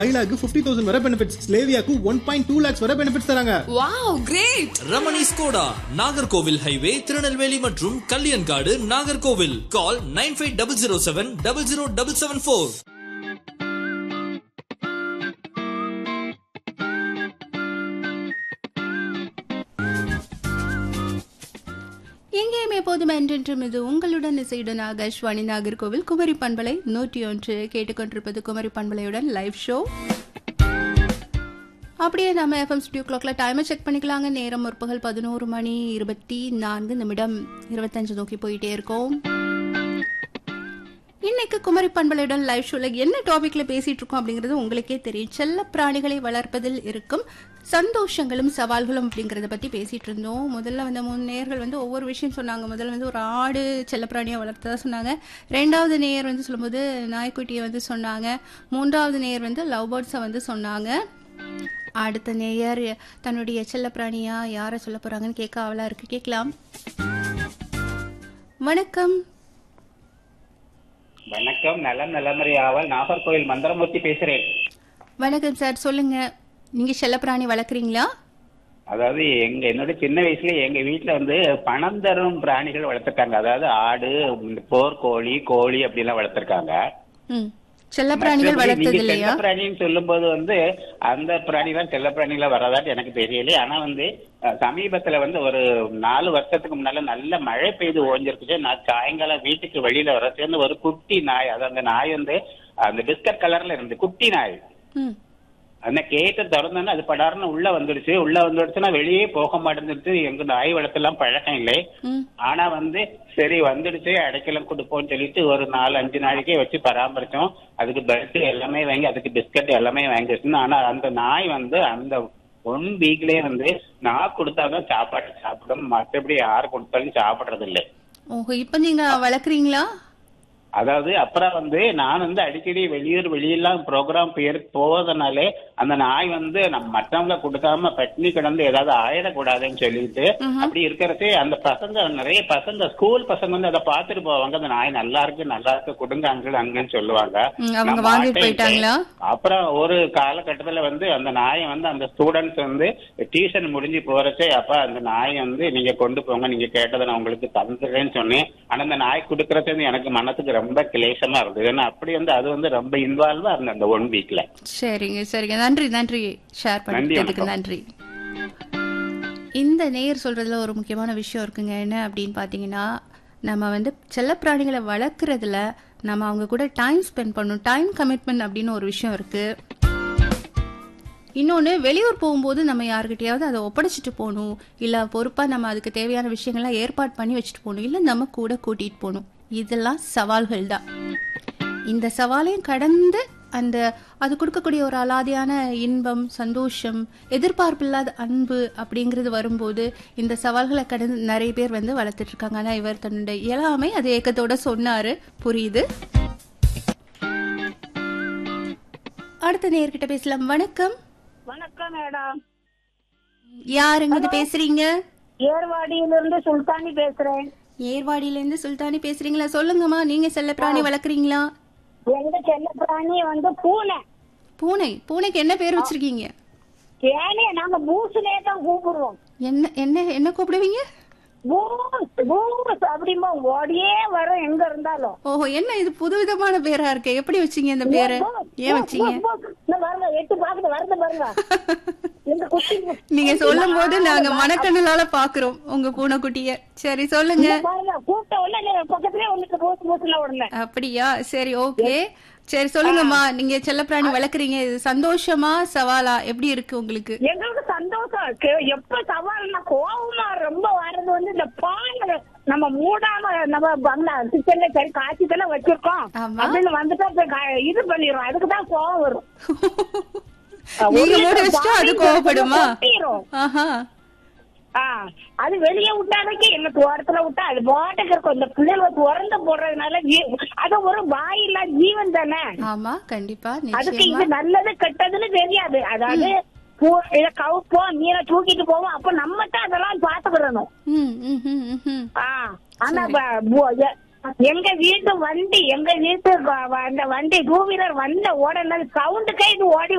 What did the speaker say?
Kylaq fifty thousand வரை benefits ஸ்லேவியாக்கு one point two lakhs வரை பெனிஃபிட்ஸ் தராங்க wow great Ramani Skoda Nagercoil highway Tirunelveli மற்றும் Kalyankadu Nagercoil call nine five double zero seven double zero double seven four எங்கேயும் எப்போதும் என்றென்றும் இது உங்களுடன் இசையுடன் ஆகாஷ்வாணி நாகர்கோவில் குமரி பண்பலை நூற்றி ஒன்று கேட்டுக்கொண்டிருப்பது குமரி பண்பலையுடன் லைவ் ஷோ அப்படியே நம்ம எஃப்எம் ஸ்டுடியோ கிளாக்ல டைமை செக் பண்ணிக்கலாங்க நேரம் முற்பகல் பதினோரு மணி இருபத்தி நான்கு நிமிடம் இருபத்தஞ்சு நோக்கி போயிட்டே இருக்கோம் இன்னைக்கு குமரி பண்பலையுடன் லைவ் ஷோல என்ன டாபிக்ல பேசிட்டு இருக்கோம் அப்படிங்கிறது உங்களுக்கே தெரியும் செல்ல பிராணிகளை வளர்ப்பதில் இருக்கும் சந்தோஷங்களும் சவால்களும் அப்படிங்கறத பத்தி பேசிட்டு இருந்தோம் முதல்ல வந்து மூணு நேர்கள் வந்து ஒவ்வொரு விஷயம் சொன்னாங்க முதல்ல வந்து ஒரு ஆடு செல்லப்பிராணியை வளர்த்ததா சொன்னாங்க ரெண்டாவது நேயர் வந்து சொல்லும்போது நாய்க்குட்டியை வந்து சொன்னாங்க மூன்றாவது நேயர் வந்து லவ் பேர்ட்ஸை வந்து சொன்னாங்க அடுத்த நேயர் தன்னுடைய செல்லப்பிராணியா யாரை சொல்ல போறாங்கன்னு கேட்க அவளா இருக்கு கேட்கலாம் வணக்கம் வணக்கம் நலம் நலமறை ஆவல் நாகர்கோவில் மந்திரமூர்த்தி பேசுறேன் வணக்கம் சார் சொல்லுங்க நீங்க செல்லப்பிராணி வளர்க்குறீங்களா அதாவது எங்க என்னோட சின்ன வயசுல எங்க வீட்டுல வந்து பணம் தரும் பிராணிகள் வளர்த்திருக்காங்க அதாவது ஆடு போர் கோழி கோழி அப்படி எல்லாம் வளர்த்திருக்காங்க ம் செல்லப்பிராணிகள் வளர்த்தது இல்லையா பிராணின்னு சொல்லும் போது வந்து அந்த பிராணி தான் செல்ல பிராணிகள வராதாட்டு எனக்கு தெரியல ஆனா வந்து அஹ், சமீபத்துல வந்து ஒரு நாலு வருஷத்துக்கு முன்னால நல்ல மழை பெய்து ஓஞ்சிருக்குச்சு நான் சாயங்காலம் வீட்டுக்கு வெளியில வர சேர்ந்து ஒரு குட்டி நாய் அது அந்த நாய் வந்து அந்த பிஸ்கட் கலர்ல இருந்து குட்டி நாய் ம் அந்த கேட்ட திறந்தோன்னா அது படார்னு உள்ள வந்துடுச்சு உள்ள வந்துடுச்சுன்னா வெளியே போக மாட்டேங்குது எங்க நாய் வளர்த்தெல்லாம் பழக்கம் இல்லை ம் ஆனா வந்து சரி வந்துடுச்சு அடைக்கலம் கொடுப்போம்னு சொல்லிட்டு ஒரு நாலு அஞ்சு நாளைக்கே வச்சு பராமரிச்சோம் அதுக்கு பெல்ட் எல்லாமே வாங்கி அதுக்கு பிஸ்கட் எல்லாமே வாங்கி வச்சிருந்தோம் ஆனா அந்த நாய் வந்து அந்த ஒன் வீக்லயே வந்து நான் கொடுத்தாதான் சாப்பாடு சாப்பிடும் மற்றபடி யார் கொடுத்தாலும் சாப்பிடுறது இல்லை ஓஹோ இப்போ நீங்க வளர்க்குறீங்களா அதாவது அப்புறம் வந்து நான் வந்து அடிக்கடி வெளியூர் வெளியெல்லாம் ப்ரோக்ராம் பேர் போவதனாலே அந்த நாய் வந்து நம்ம மற்றவங்க கொடுக்காம பட்டினி கிடந்து ஏதாவது ஆயிடக்கூடாதுன்னு சொல்லிட்டு அப்படி இருக்கிறதே அந்த பசங்க நிறைய பசங்க ஸ்கூல் பசங்க வந்து அதை பார்த்துட்டு போவாங்க அந்த நாய் நல்லா இருக்கு நல்லா இருக்கு கொடுங்க அங்க அங்கன்னு சொல்லுவாங்க ம், அவங்க நான் வாங்கிட்டு மாட்டேன்ட்டேன். போயிட்டாங்களா? அப்புறம் ஒரு காலகட்டத்துல வந்து அந்த நாயை வந்து அந்த ஸ்டூடெண்ட்ஸ் வந்து டியூஷன் முடிஞ்சு போறச்சே அப்ப அந்த நாயை வந்து நீங்க கொண்டு போங்க நீங்க கேட்டதை நான் உங்களுக்கு தந்துடுறேன்னு சொன்னேன் ஆனா அந்த நாய் கொடுக்கறது வந்து எனக்கு மனசுக்கு ரொம்ப கிளேசமா இருந்தது ஏன்னா அப்படி வந்து அது வந்து ரொம்ப இன்வால்வா இருந்தது அந்த ஒன் வீக்ல சரிங்க சரிங்க நன்றி நன்றி ஷேர் பண்ணிட்டதுக்கு வணக்கம். நன்றி இந்த நேயர் சொல்றதுல ஒரு முக்கியமான விஷயம் இருக்குங்க என்ன அப்படின்னு பாத்தீங்கன்னா நம்ம வந்து செல்லப்பிராணிகளை வளர்க்குறதுல நம்ம அவங்க கூட டைம் ஸ்பெண்ட் பண்ணணும் டைம் கமிட்மெண்ட் அப்படின்னு ஒரு விஷயம் இருக்கு இன்னொன்று வெளியூர் போகும்போது நம்ம யாருக்கிட்டையாவது அதை ஒப்படைச்சிட்டு போகணும் இல்லை பொறுப்பாக நம்ம அதுக்கு தேவையான விஷயங்கள்லாம் ஏற்பாடு பண்ணி வச்சுட்டு போகணும் இல்லை நம்ம கூட கூட்டிகிட்டு போகணும் இதெல்லாம் சவால்கள் தான் இந்த சவாலையும் கடந்து அந்த அது கொடுக்கக்கூடிய ஒரு அலாதியான இன்பம் சந்தோஷம் எதிர்பார்ப்பில்லாத அன்பு அப்படிங்கிறது வரும்போது இந்த சவால்களை கடந்து நிறைய பேர் வந்து வளர்த்துட்டு இருக்காங்க ஆனால் இவர் தன்னுடைய இயலாமை அது ஏக்கத்தோட சொன்னாரு புரியுது அடுத்த நேர்கிட்ட பேசலாம் வணக்கம் வணக்கம் மேடம் யாருங்க இது பேசுறீங்க ஏர்வாடியிலிருந்து சுல்தானி பேசுறேன் ஏர்வாடியில இருந்து சுல்தானி பேசுறீங்களா சொல்லுங்கம்மா நீங்க செல்ல பிராணி வளர்க்குறீங்களா எங்க செல்ல பிராணி வந்து பூனை பூனை பூனைக்கு என்ன பேர் வச்சிருக்கீங்க ஏனே நாங்க பூசுனே தான் கூப்பிடுவோம் என்ன என்ன என்ன கூப்பிடுவீங்க பூஸ் பூஸ் அப்படிம்பா ஓடியே வரும் எங்க இருந்தாலும் ஓஹோ என்ன இது புதுவிதமான பேரா இருக்கு எப்படி வச்சீங்க இந்த பேரை ஏன் வச்சீங்க பூஸ், பூஸ். இந்த பாருங்க எட்டு பாக்குது வருது பாருங்க இந்த குட்டி நீங்க சொல்லும் போது நாங்க மனக்கண்ணலால பாக்குறோம் உங்க பூனைக்குட்டிய சரி சொல்லுங்க இந்த பாருங்க கூப்பிட்ட உடனே பக்கத்துலயே ஒண்ணுக்கு பூசு பூசுல உடனே அப்படியா சரி ஓகே சரி சொல்லுங்கம்மா நீங்க செல்லப்பிராணி வளர்க்குறீங்க இது சந்தோஷமா சவாலா எப்படி இருக்கு உங்களுக்கு எங்களுக்கு சந்தோஷம் இருக்கு எப்ப சவால்னா கோவமா ரொம்ப வர்றது வந்து இந்த பானை நம்ம மூடாம நம்ம பங்களா கிச்சன்ல சரி காய்ச்சித்தெல்லாம் வச்சிருக்கோம் ஆமா. அப்படின்னு வந்துட்டா இப்ப கா- இது பண்ணிடுறோம் அதுக்கு தான் கோவம் வரும் நீங்க ஒரு மூடி லிட்டர் வச்சுட்டா அது பால் கோவப்படுமா கொட்டிரும். ஆஹா ஆ, அது வெளியே விட்டாதைக்கு என்ன தோட்டத்துல விட்டா அது பாட்டுக்கு இருக்கும் இந்த பிள்ளைகள் திறந்து போடுறதுனால ஜீ- அது ஒரு வாயில்லா ஜீவன் தானே ஆமா கண்டிப்பா அதுக்கு நிச்சயமா இது நல்லது கெட்டதுன்னு தெரியாது அதாவது பூ- இத கவுப்போம் மீனை தூக்கிட்டு போவோம் அப்ப நம்ம தான் அதெல்லாம் பாத்துக்கிடணும் ம் ம் ம் ம், ம் ஆ, ஆனா ப- பூ- எ- எங்க வீட்டு வண்டி எங்க வீட்டு வ- வ- அந்த வண்டி டூ வீலர் வந்த உடனே சவுண்டுக்கே இது ஓடி